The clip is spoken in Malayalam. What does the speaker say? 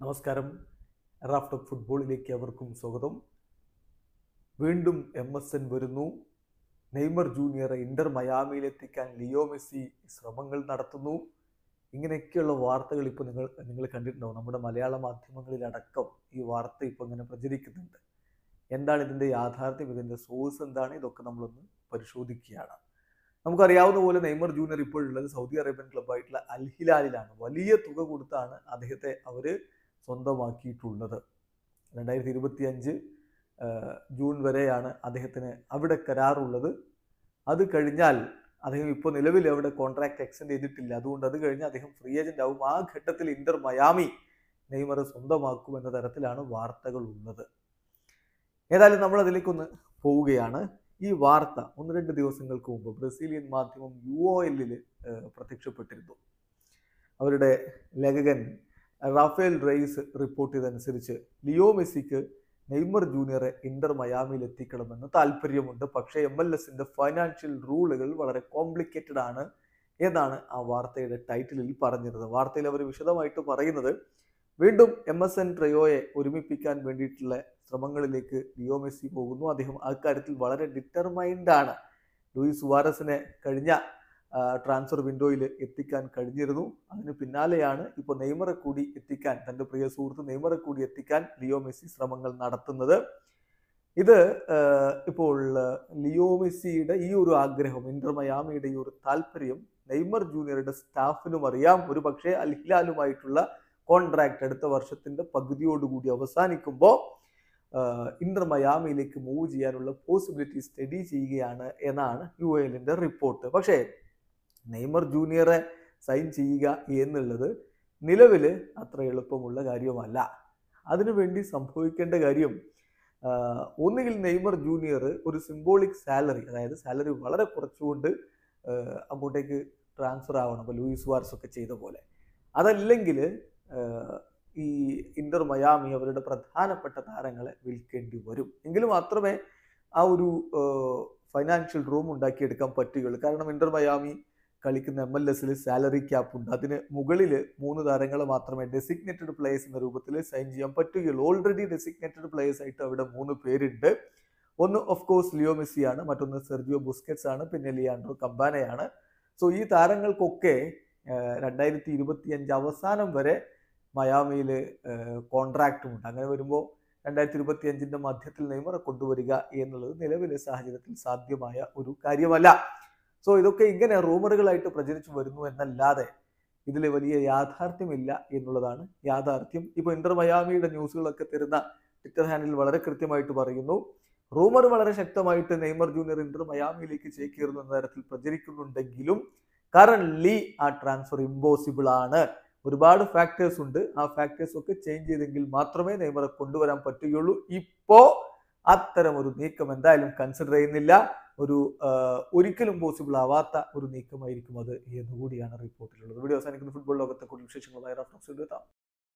നമസ്കാരം റാഫ്റ്റ് ഓഫ് ഫുട്ബോളിലേക്ക് അവർക്കും സ്വാഗതം വീണ്ടും എം എസ് എൻ വരുന്നു നെയ്മർ ജൂനിയറെ ഇന്റർ മയാമിയിലെത്തിക്കാൻ ലിയോ മെസ്സി ശ്രമങ്ങൾ നടത്തുന്നു ഇങ്ങനെയൊക്കെയുള്ള വാർത്തകൾ ഇപ്പോൾ നിങ്ങൾ നിങ്ങൾ കണ്ടിട്ടുണ്ടാവും നമ്മുടെ മലയാള മാധ്യമങ്ങളിലടക്കം ഈ വാർത്ത ഇപ്പോൾ ഇങ്ങനെ പ്രചരിക്കുന്നുണ്ട് എന്താണ് ഇതിൻ്റെ യാഥാർത്ഥ്യം ഇതിൻ്റെ സോഴ്സ് എന്താണ് ഇതൊക്കെ നമ്മളൊന്ന് പരിശോധിക്കുകയാണ് നമുക്കറിയാവുന്ന പോലെ നെയ്മർ ജൂനിയർ ഇപ്പോഴുള്ളത് സൗദി അറേബ്യൻ ക്ലബ്ബായിട്ടുള്ള അൽ ഹിലാലിലാണ് വലിയ തുക കൊടുത്താണ് അദ്ദേഹത്തെ അവർ സ്വന്തമാക്കിയിട്ടുള്ളത് രണ്ടായിരത്തി ഇരുപത്തി അഞ്ച് ജൂൺ വരെയാണ് അദ്ദേഹത്തിന് അവിടെ കരാറുള്ളത് അത് കഴിഞ്ഞാൽ അദ്ദേഹം ഇപ്പോൾ നിലവിൽ അവിടെ കോൺട്രാക്ട് എക്സ്റ്റെൻഡ് ചെയ്തിട്ടില്ല അതുകൊണ്ട് അത് കഴിഞ്ഞ് അദ്ദേഹം ഫ്രീ ഏജന്റ് ആവും ആ ഘട്ടത്തിൽ ഇന്റർ മയാമി നെയ്മർ സ്വന്തമാക്കും എന്ന തരത്തിലാണ് വാർത്തകൾ ഉള്ളത് ഏതായാലും നമ്മൾ അതിലേക്കൊന്ന് പോവുകയാണ് ഈ വാർത്ത ഒന്ന് രണ്ട് ദിവസങ്ങൾക്ക് മുമ്പ് ബ്രസീലിയൻ മാധ്യമം യു ഒ എല്ലിൽ പ്രത്യക്ഷപ്പെട്ടിരുന്നു അവരുടെ ലേഖകൻ റാഫേൽ റെയ്സ് റിപ്പോർട്ട് ചെയ്തതനുസരിച്ച് ലിയോ മെസ്സിക്ക് നെയ്മർ ജൂനിയറെ ഇന്റർ മയാമിയിൽ എത്തിക്കണമെന്ന് താല്പര്യമുണ്ട് പക്ഷേ എം എൽ എസിന്റെ ഫൈനാൻഷ്യൽ റൂളുകൾ വളരെ കോംപ്ലിക്കേറ്റഡ് ആണ് എന്നാണ് ആ വാർത്തയുടെ ടൈറ്റിലിൽ പറഞ്ഞിരുന്നത് വാർത്തയിൽ അവർ വിശദമായിട്ട് പറയുന്നത് വീണ്ടും എം എസ് എൻ ട്രയോയെ ഒരുമിപ്പിക്കാൻ വേണ്ടിയിട്ടുള്ള ശ്രമങ്ങളിലേക്ക് ലിയോ മെസ്സി പോകുന്നു അദ്ദേഹം അക്കാര്യത്തിൽ വളരെ ഡിറ്റർമൈൻഡ് ആണ് ലൂയിസ് സുവാരസിനെ കഴിഞ്ഞ ട്രാൻസ്ഫർ വിൻഡോയിൽ എത്തിക്കാൻ കഴിഞ്ഞിരുന്നു അതിന് പിന്നാലെയാണ് ഇപ്പോൾ നെയ്മറെ കൂടി എത്തിക്കാൻ തൻ്റെ പ്രിയ സുഹൃത്ത് നെയ്മറെ കൂടി എത്തിക്കാൻ ലിയോ മെസ്സി ശ്രമങ്ങൾ നടത്തുന്നത് ഇത് ഇപ്പോൾ ലിയോ മെസ്സിയുടെ ഈ ഒരു ആഗ്രഹം ഇന്റർ മയാമിയുടെ ഈ ഒരു താല്പര്യം നെയ്മർ ജൂനിയറുടെ സ്റ്റാഫിനും അറിയാം ഒരു പക്ഷേ അൽ ഹിലാലുമായിട്ടുള്ള കോൺട്രാക്ട് അടുത്ത വർഷത്തിന്റെ പകുതിയോടുകൂടി അവസാനിക്കുമ്പോൾ ഇന്റർ മയാമിയിലേക്ക് മൂവ് ചെയ്യാനുള്ള പോസിബിലിറ്റി സ്റ്റഡി ചെയ്യുകയാണ് എന്നാണ് യു എല്ലിന്റെ റിപ്പോർട്ട് പക്ഷേ നെയ്മർ ജൂനിയറെ സൈൻ ചെയ്യുക എന്നുള്ളത് നിലവിൽ അത്ര എളുപ്പമുള്ള കാര്യമല്ല അതിനുവേണ്ടി സംഭവിക്കേണ്ട കാര്യം ഒന്നുകിൽ നെയ്മർ ജൂനിയർ ഒരു സിംബോളിക് സാലറി അതായത് സാലറി വളരെ കുറച്ചുകൊണ്ട് അങ്ങോട്ടേക്ക് ട്രാൻസ്ഫർ ആവണം അപ്പോൾ ലൂയിസ് വാർസ് ഒക്കെ ചെയ്ത പോലെ അതല്ലെങ്കിൽ ഈ ഇന്റർ മയാമി അവരുടെ പ്രധാനപ്പെട്ട താരങ്ങളെ വിൽക്കേണ്ടി വരും എങ്കിൽ മാത്രമേ ആ ഒരു ഫൈനാൻഷ്യൽ റൂം ഉണ്ടാക്കിയെടുക്കാൻ പറ്റുകയുള്ളൂ കാരണം ഇന്റർ മയാമി കളിക്കുന്ന എം എൽ എസിൽ സാലറി ക്യാപ്പ് ഉണ്ട് അതിന് മുകളിൽ മൂന്ന് താരങ്ങളെ മാത്രമേ ഡെസിഗ്നേറ്റഡ് പ്ലേയേഴ്സ് എന്ന രൂപത്തിൽ സൈൻ ചെയ്യാൻ പറ്റുകയുള്ളൂ ഓൾറെഡി ഡെസിഗ്നേറ്റഡ് പ്ലേയേഴ്സ് ആയിട്ട് അവിടെ മൂന്ന് പേരുണ്ട് ഒന്ന് ഓഫ് കോഴ്സ് ലിയോ മെസ്സിയാണ് മറ്റൊന്ന് സെർജിയോ ബുസ്കറ്റ്സ് ആണ് പിന്നെ ലിയാൻഡ്രോ കമ്പാനയാണ് സോ ഈ താരങ്ങൾക്കൊക്കെ രണ്ടായിരത്തി ഇരുപത്തി അഞ്ച് അവസാനം വരെ മയാമിയിൽ കോൺട്രാക്റ്റും ഉണ്ട് അങ്ങനെ വരുമ്പോൾ രണ്ടായിരത്തി ഇരുപത്തി അഞ്ചിന്റെ മധ്യത്തിൽ നെയ്മറെ കൊണ്ടുവരിക എന്നുള്ളത് നിലവിലെ സാഹചര്യത്തിൽ സാധ്യമായ ഒരു കാര്യമല്ല സോ ഇതൊക്കെ ഇങ്ങനെ റൂമറുകളായിട്ട് പ്രചരിച്ചു വരുന്നു എന്നല്ലാതെ ഇതിൽ വലിയ യാഥാർത്ഥ്യമില്ല എന്നുള്ളതാണ് യാഥാർത്ഥ്യം ഇപ്പോൾ ഇന്റർ മയാമിയുടെ ന്യൂസുകളൊക്കെ തരുന്ന ട്വിറ്റർ ഹാൻഡിൽ വളരെ കൃത്യമായിട്ട് പറയുന്നു റൂമർ വളരെ ശക്തമായിട്ട് നെയ്മർ ജൂനിയർ ഇന്റർ മയാമിയിലേക്ക് ചേക്കേറുന്നു എന്ന തരത്തിൽ പ്രചരിക്കുന്നുണ്ടെങ്കിലും കറൻലി ആ ട്രാൻസ്ഫർ ഇമ്പോസിബിൾ ആണ് ഒരുപാട് ഫാക്ടേഴ്സ് ഉണ്ട് ആ ഫാക്ടേഴ്സ് ഒക്കെ ചേഞ്ച് ചെയ്തെങ്കിൽ മാത്രമേ നെയ്മറെ കൊണ്ടുവരാൻ പറ്റുകയുള്ളൂ ഇപ്പോ അത്തരം ഒരു നീക്കം എന്തായാലും കൺസിഡർ ചെയ്യുന്നില്ല ഒരു ഒരിക്കലും പോസിബിൾ ആവാത്ത ഒരു നീക്കമായിരിക്കും അത് എന്നുകൂടിയാണ് റിപ്പോർട്ടിലുള്ളത് വീഡിയോ അവസാനിക്കുന്ന ഫുട്ബോൾ ലോകത്തെ കൂടുതൽ വിശേഷങ്ങളുമായി റഫറൻസ് എടുത്താം